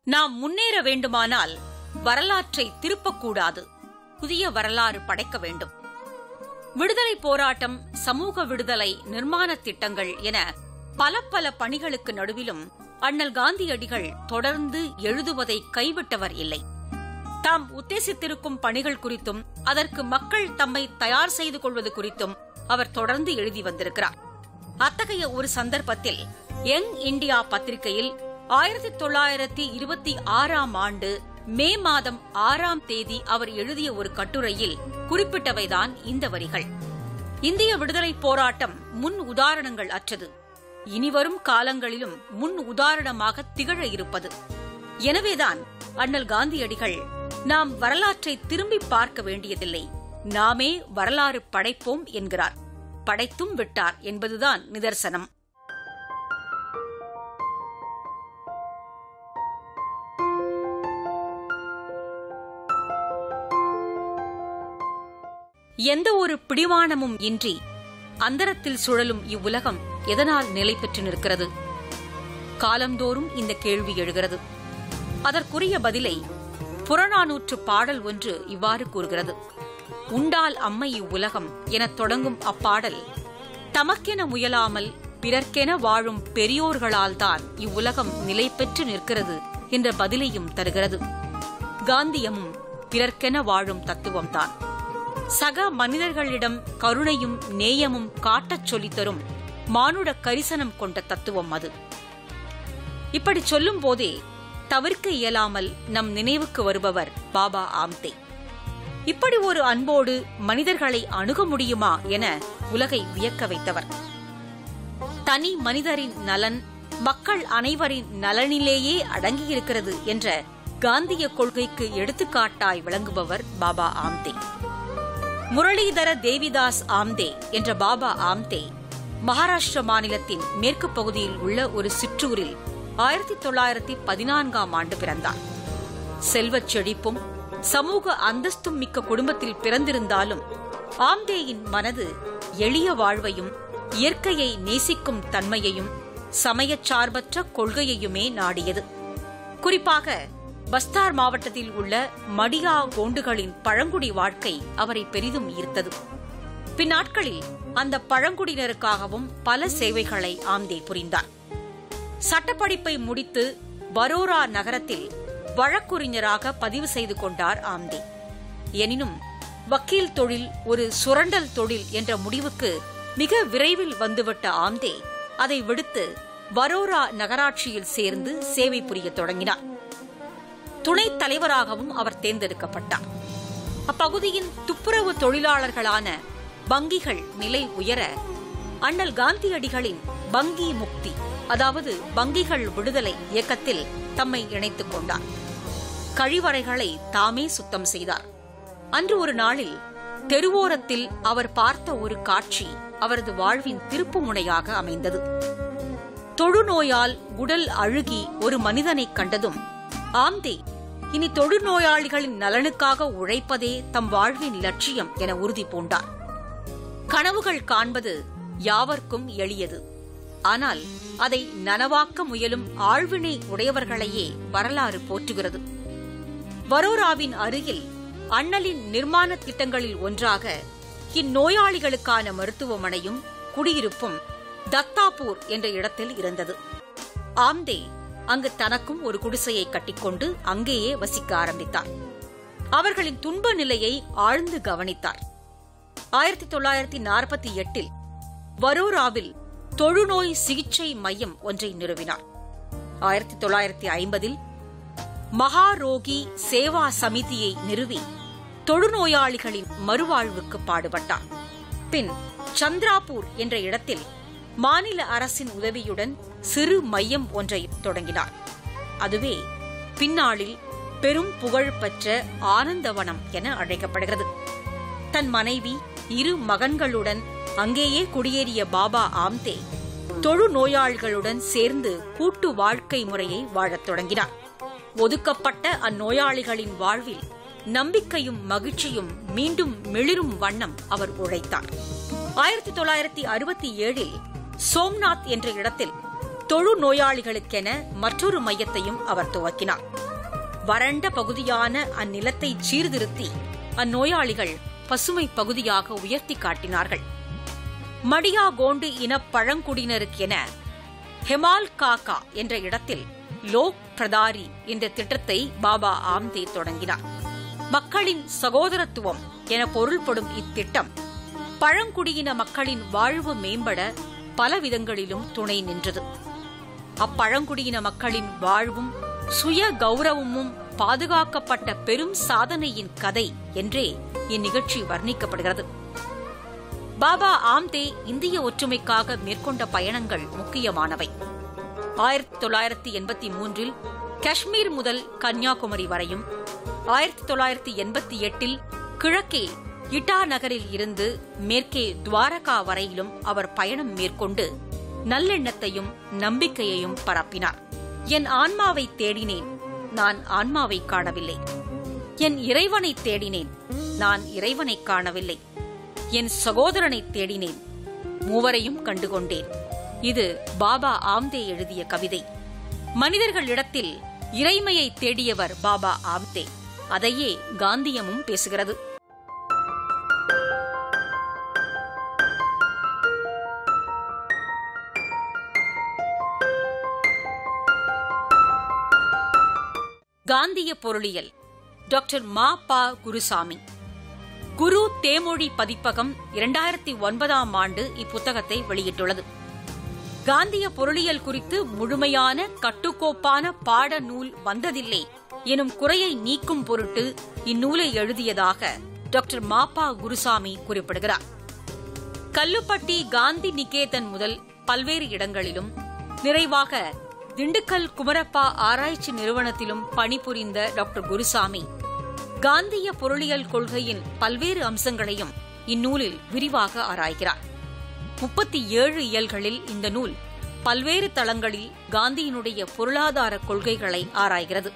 நாம் முன்னேற வேண்டுமானால் வரலாற்றை திருப்பக்கூடாது புதிய வரலாறு படைக்க வேண்டும் விடுதலை போராட்டம் சமூக விடுதலை நிர்மாண திட்டங்கள் என பல பல பணிகளுக்கு நடுவிலும் அண்ணல் காந்தியடிகள் தொடர்ந்து எழுதுவதை கைவிட்டவர் இல்லை தாம் உத்தேசித்திருக்கும் பணிகள் குறித்தும் அதற்கு மக்கள் தம்மை தயார் செய்து கொள்வது குறித்தும் அவர் தொடர்ந்து எழுதி வந்திருக்கிறார் அத்தகைய ஒரு சந்தர்ப்பத்தில் யங் இந்தியா பத்திரிகையில் ஆயிரத்தி தொள்ளாயிரத்தி இருபத்தி ஆறாம் ஆண்டு மே மாதம் ஆறாம் தேதி அவர் எழுதிய ஒரு கட்டுரையில் குறிப்பிட்டவைதான் இந்த வரிகள் இந்திய விடுதலை போராட்டம் முன் உதாரணங்கள் அற்றது இனிவரும் காலங்களிலும் முன் உதாரணமாக திகழ இருப்பது எனவேதான் அண்ணல் காந்தியடிகள் நாம் வரலாற்றை திரும்பி பார்க்க வேண்டியதில்லை நாமே வரலாறு படைப்போம் என்கிறார் படைத்தும் விட்டார் என்பதுதான் நிதர்சனம் எந்த ஒரு பிடிவானமும் இன்றி அந்தரத்தில் சுழலும் இவ்வுலகம் எதனால் நிலை பெற்று நிற்கிறது காலந்தோறும் இந்த கேள்வி எழுகிறது அதற்குரிய பதிலை புறநானூற்று பாடல் ஒன்று இவ்வாறு கூறுகிறது உண்டால் அம்மை இவ்வுலகம் எனத் தொடங்கும் அப்பாடல் தமக்கென முயலாமல் பிறர்க்கென வாழும் பெரியோர்களால்தான் இவ்வுலகம் நிலை பெற்று நிற்கிறது என்ற பதிலையும் தருகிறது காந்தியமும் பிறர்க்கென வாழும் தத்துவம்தான் சக மனிதர்களிடம் கருணையும் நேயமும் காட்டச் சொல்லித்தரும் மானுட கரிசனம் கொண்ட தத்துவம் அது இப்படி சொல்லும் போதே தவிர்க்க இயலாமல் நம் நினைவுக்கு வருபவர் பாபா ஆம்தே இப்படி ஒரு அன்போடு மனிதர்களை அணுக முடியுமா என உலகை வியக்க வைத்தவர் தனி மனிதரின் நலன் மக்கள் அனைவரின் நலனிலேயே அடங்கியிருக்கிறது என்ற காந்திய கொள்கைக்கு எடுத்துக்காட்டாய் விளங்குபவர் பாபா ஆம்தே முரளிதர தேவிதாஸ் ஆம்தே என்ற பாபா ஆம்தே மகாராஷ்டிர மாநிலத்தின் மேற்கு பகுதியில் உள்ள ஒரு சிற்றூரில் ஆயிரத்தி தொள்ளாயிரத்தி பதினான்காம் ஆண்டு பிறந்தார் செல்வச் செழிப்பும் சமூக அந்தஸ்தும் மிக்க குடும்பத்தில் பிறந்திருந்தாலும் ஆம்தேயின் மனது எளிய வாழ்வையும் இயற்கையை நேசிக்கும் தன்மையையும் சமயச் சார்பற்ற கொள்கையையுமே நாடியது குறிப்பாக பஸ்தார் மாவட்டத்தில் உள்ள மடியா கோண்டுகளின் பழங்குடி வாழ்க்கை அவரை பெரிதும் ஈர்த்தது பின்னாட்களில் அந்த பழங்குடியினருக்காகவும் பல சேவைகளை ஆம்தே புரிந்தார் சட்டப்படிப்பை முடித்து பரோரா நகரத்தில் வழக்குரைஞராக பதிவு செய்து கொண்டார் ஆம்தே எனினும் வக்கீல் தொழில் ஒரு சுரண்டல் தொழில் என்ற முடிவுக்கு மிக விரைவில் வந்துவிட்ட ஆம்தே அதை விடுத்து வரோரா நகராட்சியில் சேர்ந்து சேவை புரியத் தொடங்கினார் துணைத் தலைவராகவும் அவர் தேர்ந்தெடுக்கப்பட்டார் அப்பகுதியின் துப்புரவு தொழிலாளர்களான பங்கிகள் நிலை உயர அண்ணல் காந்தியடிகளின் பங்கி முக்தி அதாவது பங்கிகள் விடுதலை இயக்கத்தில் தம்மை இணைத்துக் கொண்டார் கழிவறைகளை தாமே சுத்தம் செய்தார் அன்று ஒரு நாளில் தெருவோரத்தில் அவர் பார்த்த ஒரு காட்சி அவரது வாழ்வின் திருப்பு முனையாக அமைந்தது தொழுநோயால் உடல் அழுகி ஒரு மனிதனைக் கண்டதும் ஆம்தே இனி தொழுநோயாளிகளின் நலனுக்காக உழைப்பதே தம் வாழ்வின் லட்சியம் என உறுதி பூண்டார் கனவுகள் காண்பது யாவர்க்கும் எளியது ஆனால் அதை நனவாக்க முயலும் ஆழ்வினை உடையவர்களையே வரலாறு போற்றுகிறது வரோராவின் அருகில் அண்ணலின் நிர்மாண திட்டங்களில் ஒன்றாக இந்நோயாளிகளுக்கான மருத்துவமனையும் குடியிருப்பும் தத்தாபூர் என்ற இடத்தில் இருந்தது ஆம்தே அங்கு தனக்கும் ஒரு குடிசையை கட்டிக்கொண்டு அங்கேயே வசிக்க ஆரம்பித்தார் அவர்களின் துன்ப நிலையை ஆழ்ந்து கவனித்தார் ஆயிரத்தி தொள்ளாயிரத்தி நாற்பத்தி எட்டில் வரோராவில் தொழுநோய் சிகிச்சை மையம் ஒன்றை நிறுவினார் ஆயிரத்தி தொள்ளாயிரத்தி ஐம்பதில் மகாரோகி சேவா சமிதியை நிறுவி தொழுநோயாளிகளின் மறுவாழ்வுக்கு பாடுபட்டார் பின் சந்திராபூர் என்ற இடத்தில் மாநில அரசின் உதவியுடன் சிறு மையம் ஒன்றை தொடங்கினார் அதுவே பின்னாளில் பெரும் புகழ் பெற்ற ஆனந்தவனம் என அழைக்கப்படுகிறது தன் மனைவி இரு மகன்களுடன் அங்கேயே குடியேறிய பாபா ஆம்தே தொழு நோயாளிகளுடன் சேர்ந்து கூட்டு வாழ்க்கை முறையை வாழத் தொடங்கினார் ஒதுக்கப்பட்ட அந்நோயாளிகளின் வாழ்வில் நம்பிக்கையும் மகிழ்ச்சியும் மீண்டும் மிளிரும் வண்ணம் அவர் உழைத்தார் ஆயிரத்தி தொள்ளாயிரத்தி அறுபத்தி ஏழில் சோம்நாத் என்ற இடத்தில் தொழு நோயாளிகளுக்கென மற்றொரு மையத்தையும் அவர் துவக்கினார் வறண்ட பகுதியான அந்நிலத்தை சீர்திருத்தி அந்நோயாளிகள் பசுமை பகுதியாக உயர்த்தி காட்டினார்கள் மடியா கோண்டு இன பழங்குடியினருக்கென ஹெமால் காக்கா என்ற இடத்தில் லோக் பிரதாரி என்ற திட்டத்தை பாபா ஆம்தே தொடங்கினார் மக்களின் சகோதரத்துவம் என பொருள்படும் இத்திட்டம் பழங்குடியின மக்களின் வாழ்வு மேம்பட பல விதங்களிலும் துணை நின்றது அப்பழங்குடியின மக்களின் வாழ்வும் சுய கௌரவமும் பாதுகாக்கப்பட்ட பெரும் சாதனையின் கதை என்றே இந்நிகழ்ச்சி வர்ணிக்கப்படுகிறது பாபா ஆம்தே இந்திய ஒற்றுமைக்காக மேற்கொண்ட பயணங்கள் முக்கியமானவை ஆயிரத்தி தொள்ளாயிரத்தி எண்பத்தி மூன்றில் காஷ்மீர் முதல் கன்னியாகுமரி வரையும் ஆயிரத்தி தொள்ளாயிரத்தி எண்பத்தி எட்டில் கிழக்கே இட்டா நகரில் இருந்து மேற்கே துவாரகா வரையிலும் அவர் பயணம் மேற்கொண்டு நல்லெண்ணத்தையும் நம்பிக்கையையும் பரப்பினார் என் ஆன்மாவை தேடினேன் நான் ஆன்மாவை காணவில்லை என் இறைவனை தேடினேன் நான் இறைவனை காணவில்லை என் சகோதரனை தேடினேன் மூவரையும் கண்டுகொண்டேன் இது பாபா ஆம்தே எழுதிய கவிதை மனிதர்களிடத்தில் இறைமையை தேடியவர் பாபா ஆம்தே அதையே காந்தியமும் பேசுகிறது காந்திய பொருளியல் டாக்டர் மா பா குருசாமி குரு தேமொழி பதிப்பகம் இரண்டாயிரத்தி ஒன்பதாம் ஆண்டு இப்புத்தகத்தை வெளியிட்டுள்ளது காந்திய பொருளியல் குறித்து முழுமையான கட்டுக்கோப்பான பாட நூல் வந்ததில்லை எனும் குறையை நீக்கும் பொருட்டு இந்நூலை எழுதியதாக டாக்டர் மாப்பா குருசாமி குறிப்பிடுகிறார் கல்லுப்பட்டி காந்தி நிகேதன் முதல் பல்வேறு இடங்களிலும் நிறைவாக திண்டுக்கல் குமரப்பா ஆராய்ச்சி நிறுவனத்திலும் பணிபுரிந்த டாக்டர் குருசாமி காந்திய பொருளியல் கொள்கையின் பல்வேறு அம்சங்களையும் இந்நூலில் விரிவாக ஆராய்கிறார் முப்பத்தி ஏழு இயல்களில் இந்த நூல் பல்வேறு தளங்களில் காந்தியினுடைய பொருளாதார கொள்கைகளை ஆராய்கிறது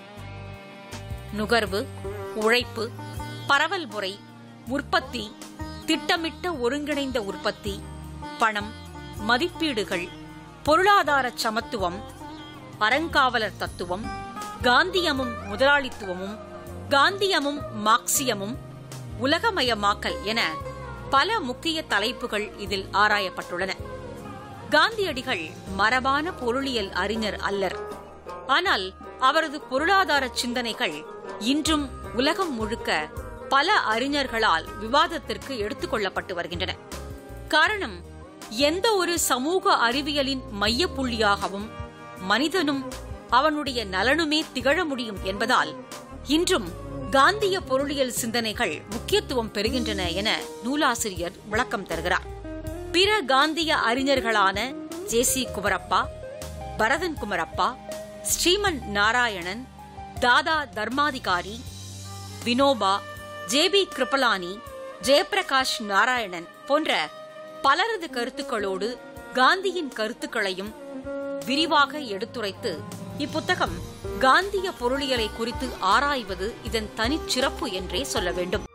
நுகர்வு உழைப்பு பரவல் முறை உற்பத்தி திட்டமிட்ட ஒருங்கிணைந்த உற்பத்தி பணம் மதிப்பீடுகள் பொருளாதார சமத்துவம் அறங்காவலர் தத்துவம் காந்தியமும் முதலாளித்துவமும் காந்தியமும் மார்க்சியமும் உலகமயமாக்கல் என பல முக்கிய தலைப்புகள் இதில் ஆராயப்பட்டுள்ளன காந்தியடிகள் மரபான பொருளியல் அறிஞர் அல்லர் ஆனால் அவரது பொருளாதார சிந்தனைகள் இன்றும் உலகம் முழுக்க பல அறிஞர்களால் விவாதத்திற்கு எடுத்துக் கொள்ளப்பட்டு வருகின்றன காரணம் எந்த ஒரு சமூக அறிவியலின் மையப்புள்ளியாகவும் மனிதனும் அவனுடைய நலனுமே திகழ முடியும் என்பதால் இன்றும் காந்திய பொருளியல் சிந்தனைகள் முக்கியத்துவம் பெறுகின்றன என நூலாசிரியர் விளக்கம் தருகிறார் பிற காந்திய அறிஞர்களான ஜே சி குமரப்பா பரதன் குமரப்பா ஸ்ரீமன் நாராயணன் தாதா தர்மாதிகாரி வினோபா ஜே பி கிருபலானி ஜெயபிரகாஷ் நாராயணன் போன்ற பலரது கருத்துக்களோடு காந்தியின் கருத்துக்களையும் விரிவாக எடுத்துரைத்து இப்புத்தகம் காந்திய பொருளியலை குறித்து ஆராய்வது இதன் தனிச்சிறப்பு என்றே சொல்ல வேண்டும்